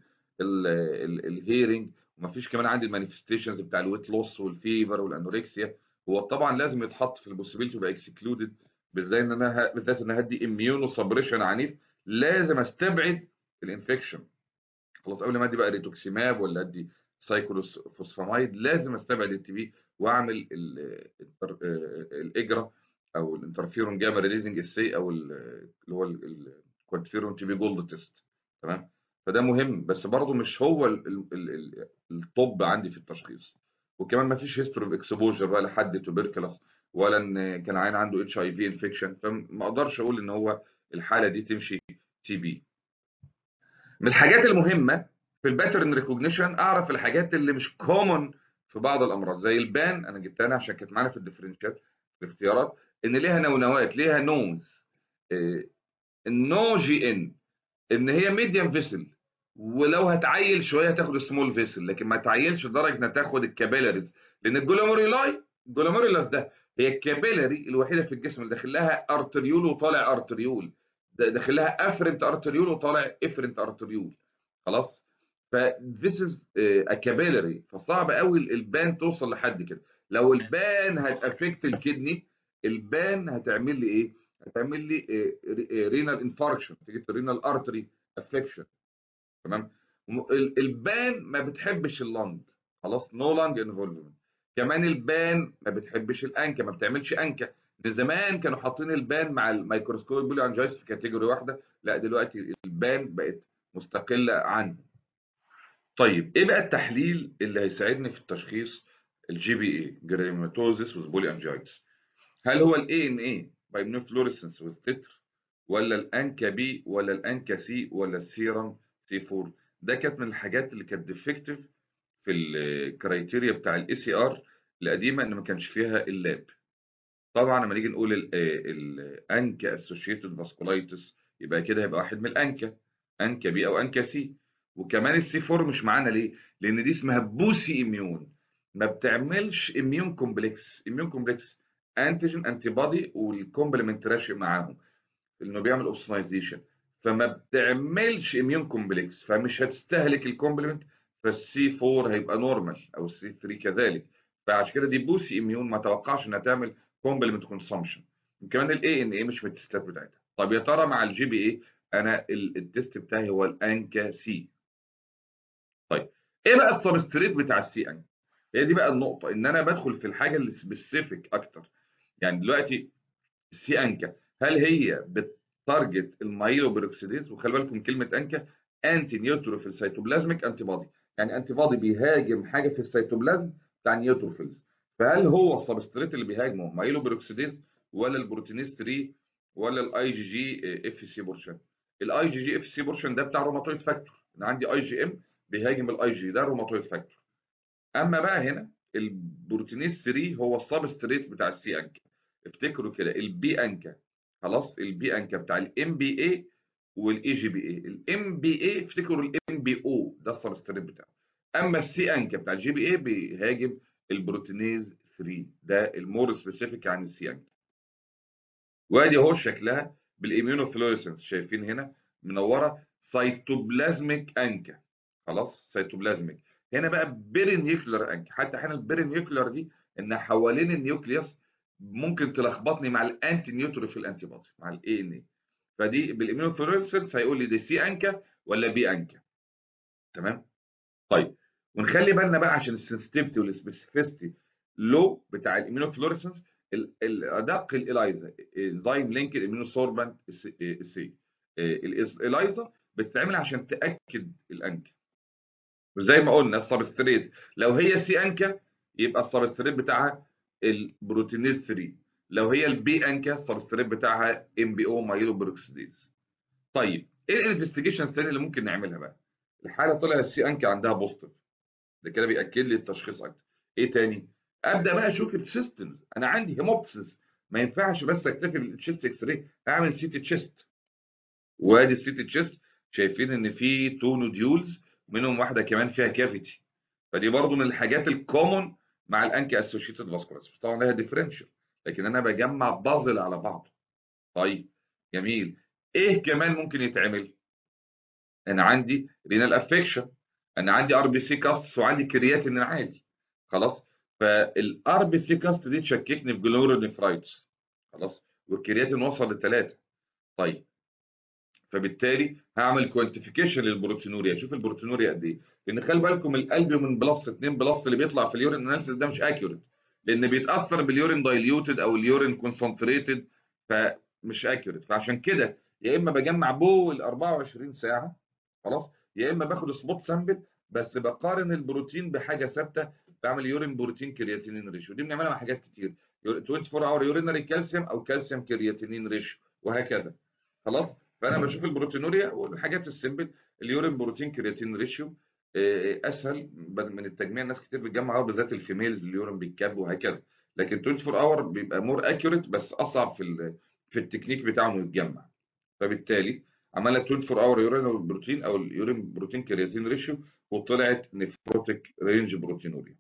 الهيرنج ومفيش كمان عندي المانيفستيشنز بتاع الويت لوس والفيفر والانوركسيا هو طبعا لازم يتحط في البوسيبيلتي يبقى اكسكلودد بالذات ان انا بالذات ان هدي اميونو سبريشن عنيف لازم استبعد الانفكشن خلاص قبل ما ادي بقى ريتوكسيماب ولا ادي سايكلوس فوسفامايد لازم استبعد التي بي واعمل الاجرا او الانترفيرون جاما ريليزنج اسي او اللي هو الكوانتفيرون تي بي جولد تيست تمام فده مهم بس برضه مش هو الطب عندي في التشخيص وكمان ما فيش هيستوري اوف اكسبوجر بقى لحد توبركلس ولا ان كان عين عنده اتش اي في انفكشن فما اقدرش اقول ان هو الحاله دي تمشي تي بي من الحاجات المهمه في الباترن ريكوجنيشن اعرف الحاجات اللي مش كومن في بعض الامراض زي البان انا جبتها انا عشان كانت معانا في الديفرنشال في الاختيارات ان ليها نونوات ليها نوز النو جي ان ان هي ميديم فيسل ولو هتعيل شويه هتاخد سمول فيسل لكن ما تعيلش لدرجه انها تاخد الكابيلاريز لان الجلوميرولاي الجلوميرولاس ده هي الكابيلاري الوحيده في الجسم اللي داخل لها ارتريول وطالع ارتريول داخل لها افرنت ارتريول وطالع افرنت ارتريول خلاص ف this is a capillary فصعب قوي البان توصل لحد كده لو البان هتافكت الكدني البان هتعمل لي ايه هتعمل لي رينال انفاركشن تيجي رينال ارتري افكشن تمام البان ما بتحبش اللنج خلاص نو لانج انفولفمنت كمان البان ما بتحبش الانكا ما بتعملش انكا من زمان كانوا حاطين البان مع الميكروسكوب بولي انجايس في كاتيجوري واحده لا دلوقتي البان بقت مستقله عنه طيب ايه بقى التحليل اللي هيساعدني في التشخيص الجي بي اي جرانيوماتوزيس وبولي انجايتس هل هو الاي ان اي بايمنوفلوريسنس والتتر ولا الانكا بي ولا الانكا سي ولا السيرم سي 4 ده كانت من الحاجات اللي كانت ديفكتيف في الكرايتيريا بتاع الاي سي ار القديمه ان ما كانش فيها اللاب طبعا لما نيجي نقول الانكا اسوشيتد فاسكولايتس يبقى كده هيبقى واحد من الانكا انكا بي او انكا سي وكمان السي 4 مش معانا ليه؟ لان دي اسمها بوسي اميون ما بتعملش اميون كومبلكس اميون كومبلكس انتيجين انتي بودي والكومبلمنت راشق معاهم انه بيعمل اوبسونايزيشن فما بتعملش اميون كومبلكس فمش هتستهلك الكومبلمنت فالسي 4 هيبقى نورمال او السي 3 كذلك فعشان كده دي بوسي اميون ما توقعش انها تعمل كومبلمنت كونسامشن وكمان الاي ان اي مش من التستات بتاعتها طب يا ترى مع الجي بي اي انا التست بتاعي هو الانكا سي طيب ايه بقى السبستريت بتاع السي انكا هي دي بقى النقطه ان انا بدخل في الحاجه اللي سبيسيفيك اكتر يعني دلوقتي السي انكا هل هي بتارجت المايلو بيروكسيديز وخلي بالكم كلمه انكا انتي نيوتروفيل سيتوبلازميك انتي بودي يعني انتي بودي بيهاجم حاجه في السيتوبلازم بتاع النيوتروفيلز فهل هو السبستريت اللي بيهاجمه مايلو بيروكسيديز ولا البروتينيز 3 ولا الاي جي جي اف سي بورشن الاي جي جي اف سي بورشن ده بتاع روماتويد فاكتور انا عندي اي جي ام بيهاجم الاي جي ده روماتويد فاكتور اما بقى هنا البروتينيز 3 هو السبستريت بتاع السي انكا افتكروا كده البي انكا خلاص البي انكا بتاع الام بي اي والاي جي بي اي الام بي اي افتكروا الام بي او ده السبستريت بتاعه اما السي انكا بتاع الجي بي اي بيهاجم البروتينيز 3 ده المور سبيسيفيك عن السي انكا وادي اهو شكلها بالاميونوفلوريسنس شايفين هنا منوره سيتوبلازميك انكا خلاص سيتوبلازميك هنا بقى بيرينيوكلر انكا حتى احيانا البيرينيوكلر دي ان حوالين النيوكليوس ممكن تلخبطني مع الانتي نيوتروفيل انتي بودي مع الاي ان اي فدي بالاميونوفلوريسنس هيقول لي دي سي انكا ولا بي انكا تمام طيب ونخلي بالنا بقى عشان السنسيتيفيتي والسبيسيفيستي لو بتاع الاميونوفلوريسنس الادق الالايزا انزيم لينك الاميونوسوربنت سي الالايزا بتتعمل عشان تاكد الانكا وزي ما قلنا السبستريت لو هي سي انكا يبقى السبستريت بتاعها البروتينيز 3 لو هي البي انكا السبستريت بتاعها ام بي او مايلو بروكسيديز طيب ايه الانفستيجيشنز الثانيه اللي ممكن نعملها بقى الحاله طلع السي انكا عندها بوزيتيف ده كده بياكد لي التشخيص اكتر ايه تاني ابدا بقى اشوف السيستمز انا عندي هيموبسيس ما ينفعش بس اكتفي بالتشيست اكس راي اعمل سيتي تشيست وادي السيتي تشيست شايفين ان في تو نوديولز منهم واحده كمان فيها كافيتي فدي برضو من الحاجات الكومون مع الانكي اسوشيتد فاسكولاس طبعا لها ديفرنشال لكن انا بجمع بازل على بعضه طيب جميل ايه كمان ممكن يتعمل انا عندي رينال افكشن انا عندي ار بي سي كاستس وعندي كرياتين عالي خلاص فالار بي سي كاست دي تشككني في جلورونيفرايتس خلاص والكرياتين وصل لثلاثه طيب فبالتالي هعمل كوانتيفيكيشن للبروتينوريا اشوف البروتينوريا قد ايه لان خلي بالكم الالبيومين بلس 2 بلس اللي بيطلع في اليورين اناليسيس ده مش اكيوريت لان بيتاثر باليورين دايليوتد او اليورين كونسنتريتد فمش اكيوريت فعشان كده يا اما بجمع بول 24 ساعه خلاص يا اما باخد سبوت سامبل بس بقارن البروتين بحاجه ثابته بعمل يورين بروتين كرياتينين ريشيو دي بنعملها مع حاجات كتير 24 اور يورينري كالسيوم او كالسيوم كرياتينين ريشيو وهكذا خلاص فانا بشوف البروتينوريا والحاجات السيمبل اليورين بروتين كرياتين ريشيو اسهل من التجميع ناس كتير بتجمع قوي بالذات الفيميلز اليورين بيتكب وهكذا لكن 24 اور بيبقى مور اكيوريت بس اصعب في في التكنيك بتاعه انه يتجمع فبالتالي عملت 24 اور يورين بروتين او اليورين بروتين كرياتين ريشيو وطلعت نفروتيك رينج بروتينوريا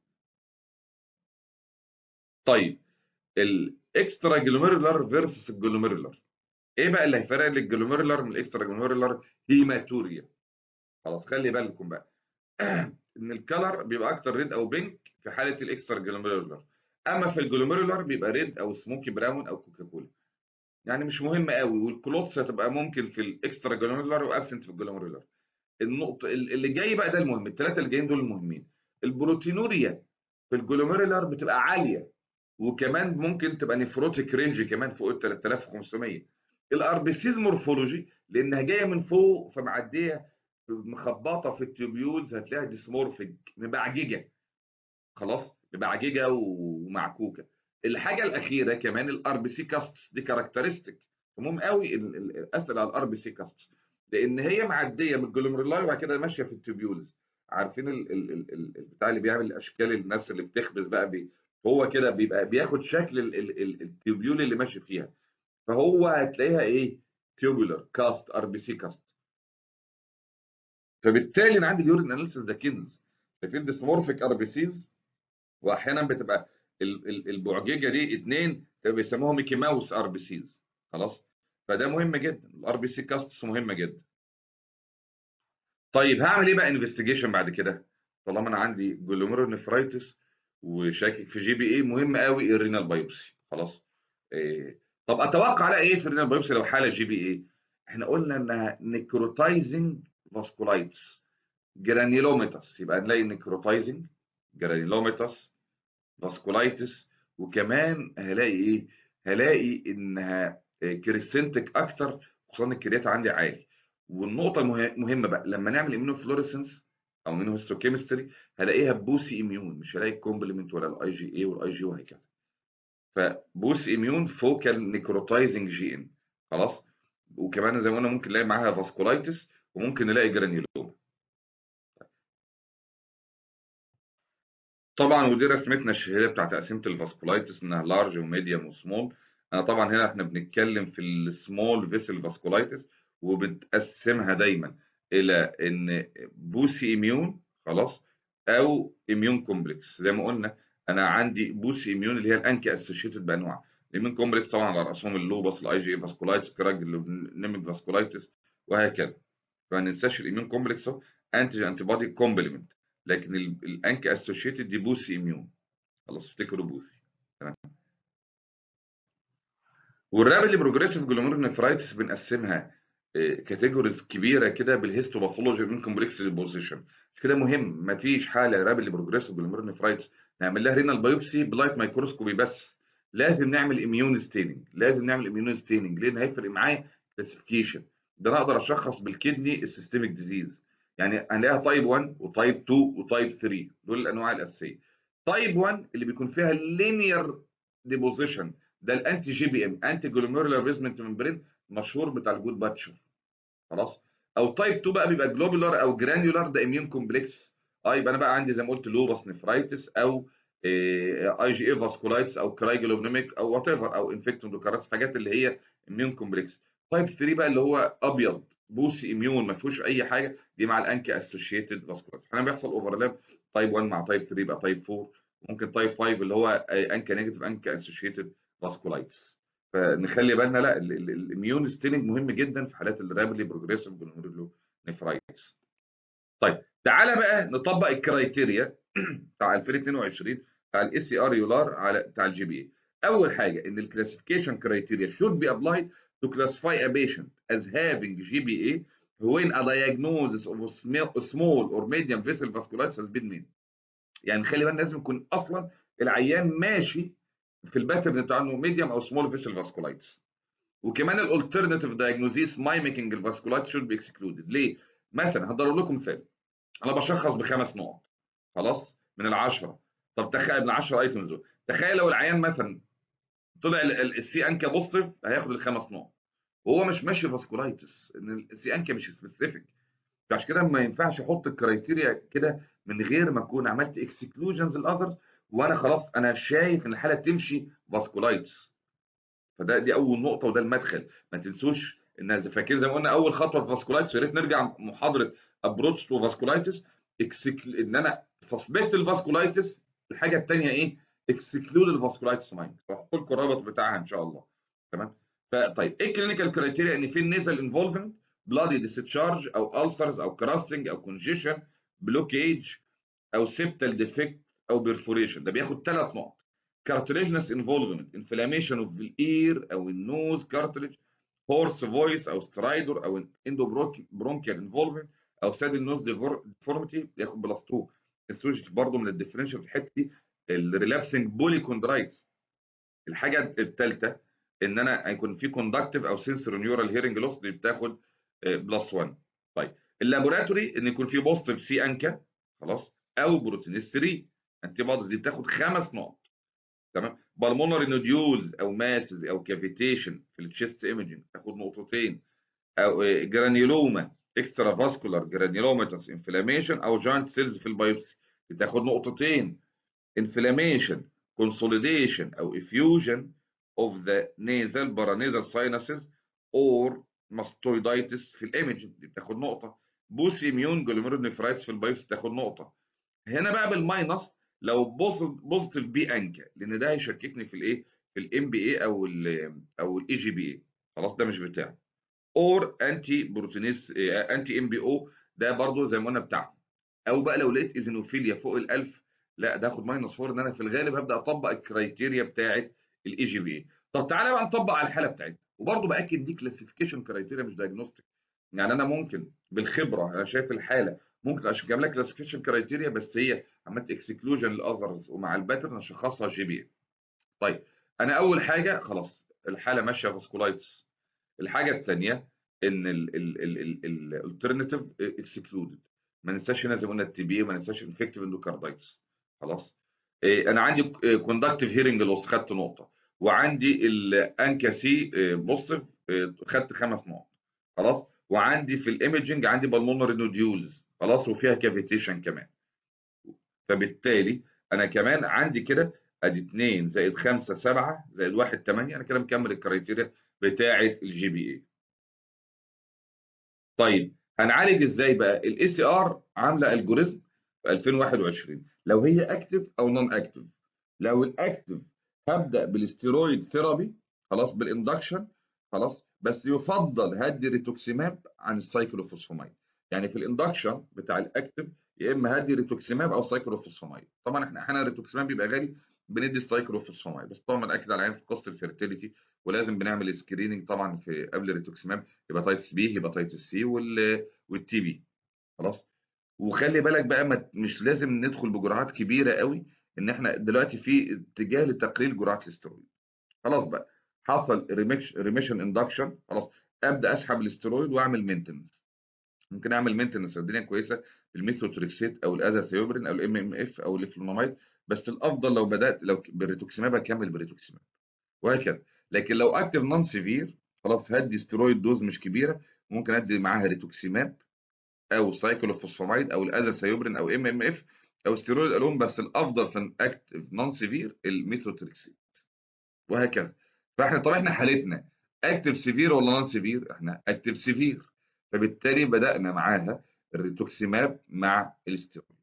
طيب الاكسترا جلوميرولار فيرسس الجلوميرولار ايه بقى اللي هيفرق الجلوميرولار من الاكسترا جلوميرولار هيماتوريا خلاص خلي بالكم بقى ان الكلر بيبقى اكتر ريد او بينك في حاله الاكسترا جلوميرولار اما في الجلوميرولار بيبقى ريد او سموكي براون او كوكاكولا يعني مش مهم قوي والكلوتس هتبقى ممكن في الاكسترا جلوميرولار وابسنت في الجلوميرولار النقطه اللي جاي بقى ده المهم الثلاثه اللي جايين دول المهمين البروتينوريا في الجلوميرولار بتبقى عاليه وكمان ممكن تبقى نفروتيك رينج كمان فوق ال 3500 الار بي سيز مورفولوجي لانها جايه من فوق فمعديه مخبطه في التيوبيولز هتلاقيها ديسمورفيك مبعججه خلاص مبعججه ومعكوكه الحاجه الاخيره كمان الار بي سي كاستس دي كاركترستيك مهم قوي اسال على الار بي سي كاستس لان هي معديه من الجلوميرولاي وبعد كده ماشيه في التيوبيولز عارفين ال ال ال ال بتاع اللي بيعمل اشكال الناس اللي بتخبز بقى هو كده بيبقى بياخد شكل ال- ال- ال- التيوبيول اللي ماشي فيها فهو هتلاقيها ايه تيوبولار كاست ار بي سي كاست فبالتالي انا عندي اليورين اناليسيس ده كنز شايفين ديسمورفيك ار بي سيز واحيانا بتبقى ال- ال- البعجيجه دي اثنين بيسموها ميكي ماوس ار بي سيز خلاص فده مهم جدا الار بي سي كاستس مهمه جدا طيب هعمل ايه بقى انفستيجيشن بعد كده طالما انا عندي جلوميرونيفرايتس وشاكك في جي بي اي مهم قوي الرينال بايوبسي خلاص إيه. طب اتوقع على ايه في الرينال بايوبسي لو حاله جي بي اي احنا قلنا انها نيكروتايزنج فاسكولايتس جرانيلوميتاس يبقى نلاقي نيكروتايزنج جرانيلوميتاس فاسكولايتس وكمان هلاقي ايه هلاقي انها كريسنتك اكتر خصوصا الكريات عندي عالي والنقطه المه- المهمه بقى لما نعمل امينوفلوريسنس او امينوهيستوكيمستري هلاقيها بوسي اميون مش هلاقي الكومبلمنت ولا الاي جي اي والاي جي وهكذا فبوسي اميون فوكال نيكروتايزنج جي ان خلاص وكمان زي ما قلنا ممكن نلاقي معاها فاسكولايتس وممكن نلاقي جرانيولوما طبعا ودي رسمتنا الشهيره بتاعت تقسيمه الفاسكولايتس انها لارج وميديوم وسمول انا طبعا هنا احنا بنتكلم في السمول فيسل فاسكولايتس وبتقسمها دايما الى ان بوسي اميون خلاص او اميون كومبلكس زي ما قلنا انا عندي بوسي اميون اللي هي الانكي اسوشيتد بانواع الاميون كومبلكس طبعا على راسهم اللوبس الاي جي فاسكولايتس كراجنيميك فاسكولايتس وهكذا فما ننساش الاميون كومبلكس اهو انتي انتي بودي كومبلمنت لكن الانكي اسوشيتد دي بوسي اميون خلاص افتكروا بوسي تمام والرابيدلي بروجريسيف جلوميرونيفرايتس بنقسمها كاتيجوريز كبيره كده بالهيستوباثولوجي من كومبلكس ديبوزيشن مش كده مهم ما فيش حاله رابيدلي بروجريسيف جلوميرونيفرايتس نعمل لها رينال بايوبسي بلايت مايكروسكوبي بس لازم نعمل اميون ستيننج لازم نعمل اميون ستيننج لان هيفرق معايا كلاسيفيكيشن ده انا اقدر اشخص بالكدني السيستميك ديزيز يعني هنلاقيها تايب 1 وتايب 2 وتايب 3 دول الانواع الاساسيه تايب 1 اللي بيكون فيها لينير ديبوزيشن ده الانتي جي بي ام انتي جلوميرولار بيزمنت ممبرين مشهور بتاع الجود باتشر خلاص او تايب 2 بقى بيبقى جلوبولار او جرانيولار ده اميون كومبلكس اه يبقى انا بقى عندي زي ما قلت لوبس نفرايتس او اي جي اي فاسكولايتس او كرايجلوبنوميك او وات ايفر او انفكتوم دوكاراس حاجات اللي هي اميون كومبلكس تايب 3 بقى اللي هو ابيض بوسي اميون ما فيهوش اي حاجه دي مع الانكي اسوشيتد فاسكولايتس احيانا بيحصل اوفرلاب تايب 1 مع تايب 3 يبقى تايب 4 ممكن تايب 5 اللي هو انكا نيجاتيف انكا اسوشيتد فاسكولايتس فنخلي بالنا لا الاميون ستيننج مهم جدا في حالات الرابيدلي بروجريسيف جلوميرولو نفرايتس طيب تعالى بقى نطبق الكرايتيريا بتاع 2022 بتاع الاي سي ار يولار على بتاع الجي بي اي اول حاجه ان الكلاسيفيكيشن كرايتيريا should be applied to classify a patient as having GBA when a diagnosis of a small or medium vessel vasculitis has been made يعني خلي بالنا لازم يكون اصلا العيان ماشي في الباترن بتاع انه ميديوم او سمول فيسل فاسكولايتس وكمان الالترناتيف دايجنوزيس مايميكينج الفاسكولايتس شود بي اكسكلودد ليه؟ مثلا هضرب لكم مثال انا بشخص بخمس نقط خلاص من العشره طب تخيل من 10 ايتمز دول تخيل لو العيان مثلا طلع السي انكا بوزيتيف هياخد الخمس نقط وهو مش ماشي فاسكولايتس ان السي انكا مش سبيسيفيك عشان كده ما ينفعش احط الكرايتيريا كده من غير ما اكون عملت اكسكلوجنز الاذرز وانا خلاص انا شايف ان الحاله تمشي فاسكولايتس فده دي اول نقطه وده المدخل ما تنسوش ان فاكرين زي ما قلنا اول خطوه في فاسكولايتس يا ريت نرجع محاضره ابروتش تو فاسكولايتس ان انا سسبكت الفاسكولايتس الحاجه الثانيه ايه اكسكلود الفاسكولايتس مايند هحط لكم الرابط بتاعها ان شاء الله تمام فطيب ايه الكلينيكال كرايتيريا ان في نيزل انفولفمنت بلادي ديسشارج او السرز او كراستنج او كونجيشن بلوكيج او سيبتال ديفكت او بيرفوريشن ده بياخد ثلاث نقط cartilaginous involvement inflammation of the ear او النوز cartilage hoarse voice او stridor او endobronchial involvement او saddle nose deformity ياخد بلس 2 السوشيال برضه من الديفرنشال في الحته دي الريلابسنج بوليكوندرايتس الحاجه الثالثه ان انا هيكون في كوندكتيف او سنسور نيورال هيرنج لوس دي بتاخد بلس 1 طيب اللابوراتوري ان يكون في بوزيتيف سي انكا خلاص او بروتينيز 3 انتي بوديز دي بتاخد خمس نقط تمام بالمونري نوديولز او ماسز او كافيتيشن في التشيست ايمجنج تاخد نقطتين او جرانيولوما اكسترا فاسكولار جرانيولوماتس انفلاميشن او جاينت سيلز في البايوبسي بتاخد نقطتين انفلاميشن consolidation او effusion of the nasal paranasal sinuses or mastoiditis في الايمج دي بتاخد نقطه بوس اميون جلوميرونيفرايتس في البايوس تاخد نقطه هنا بقى بالماينس لو بوزيتيف بي انكا لان ده هيشككني في الايه في الام بي اي او ال او الاي جي بي اي خلاص ده مش بتاعي اور انتي بروتينيز انتي ام بي او ده برضو زي ما قلنا بتاعهم او بقى لو لقيت ايزينوفيليا فوق ال1000 لا ده اخد ماينس 4 ان انا في الغالب هبدا اطبق الكرايتيريا بتاعه الاي جي بي اي طب تعالى بقى نطبق على الحاله بتاعتنا وبرضو باكد دي كلاسيفيكيشن كرايتيريا مش دايجنوستيك يعني انا ممكن بالخبره انا شايف الحاله ممكن اشكل لها كلاسيفيكيشن كرايتيريا بس هي عملت اكسكلوجن للاذرز ومع الباترن اشخصها جي بي اي طيب انا اول حاجه خلاص الحاله ماشيه فاسكولايتس الحاجه الثانيه ان الالترناتيف اكسكلودد ما ننساش هنا زي ما قلنا التي بي ما ننساش انفكتيف اندوكاردايتس خلاص إيه انا عندي كوندكتيف هيرنج لوس خدت نقطه وعندي الانكا سي بوزيتيف خدت خمس نقط خلاص وعندي في الايمجنج عندي بالمونري نوديولز خلاص وفيها كافيتيشن كمان فبالتالي انا كمان عندي كده ادي 2 زائد 5 7 زائد 1 8 انا كده مكمل الكرايتيريا بتاعه الجي بي اي طيب هنعالج ازاي بقى الاي سي ار عامله الجوريزم في 2021 لو هي اكتف او نون اكتف لو الاكتف هبدا بالاستيرويد ثيرابي خلاص بالاندكشن خلاص بس يفضل هدي ريتوكسيماب عن السايكلوفوسفاميد يعني في الاندكشن بتاع الاكتف يا اما هدي ريتوكسيماب او سايكلوفوسفاميد طبعا احنا احيانا الريتوكسيماب بيبقى غالي بندي السايكلوفوسفاميد بس طبعا بناكد على العين في قصه الفيرتيليتي ولازم بنعمل سكريننج طبعا في قبل الريتوكسيماب هيباتيتس بي هيباتيتس سي والتي بي خلاص وخلي بالك بقى مش لازم ندخل بجرعات كبيره قوي ان احنا دلوقتي في اتجاه لتقليل جرعات الاسترويد خلاص بقى حصل ريميشن اندكشن خلاص ابدا اسحب الاسترويد واعمل مينتنس ممكن اعمل مينتنس الدنيا كويسه بالميثوتريكسيت او الازاثيوبرين او الام ام اف او الفلوناميد بس الافضل لو بدات لو بالريتوكسيماب اكمل بالريتوكسيماب وهكذا لكن لو اكتف نون سيفير خلاص هدي ستيرويد دوز مش كبيره ممكن ادي معاها ريتوكسيماب او سايكلوفوسفاميد او الازاثيوبرين او ام ام اف او ستيرويد الون بس الافضل في اكتف نون سيفير الميثوتريكسيت وهكذا فاحنا طبعا احنا حالتنا اكتف سيفير ولا نون سيفير احنا اكتف سيفير فبالتالي بدانا معاها الريتوكسيماب مع الاستيرويد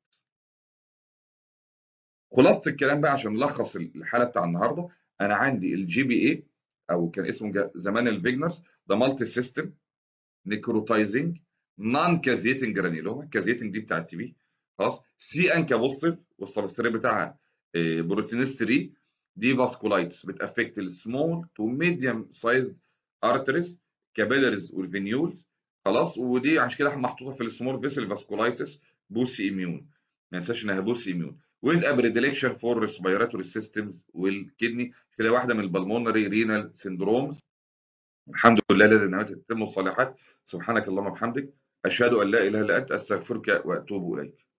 خلاصه الكلام بقى عشان نلخص الحاله بتاع النهارده انا عندي الجي بي اي او كان اسمه زمان الفيجنرز ده مالتي سيستم نيكروتايزنج نون كازيتنج جرانيلوما كازيتنج دي بتاع التي بي خلاص سي ان كبوزيتيف والسبستريت بتاعها بروتينيز 3 دي فاسكولايتس بتافكت السمول تو ميديوم سايز ارتريز كابيلاريز والفينيولز خلاص ودي عشان كده محطوطه في السمول فيسل فاسكولايتس بوسي اميون ما ننساش انها بوسي اميون with a predilection for respiratory systems والكدني كده واحده من البلمونري رينال سيندرومز الحمد لله الذي نعمته تتم الصالحات سبحانك اللهم وبحمدك اشهد ان لا اله الا انت استغفرك واتوب اليك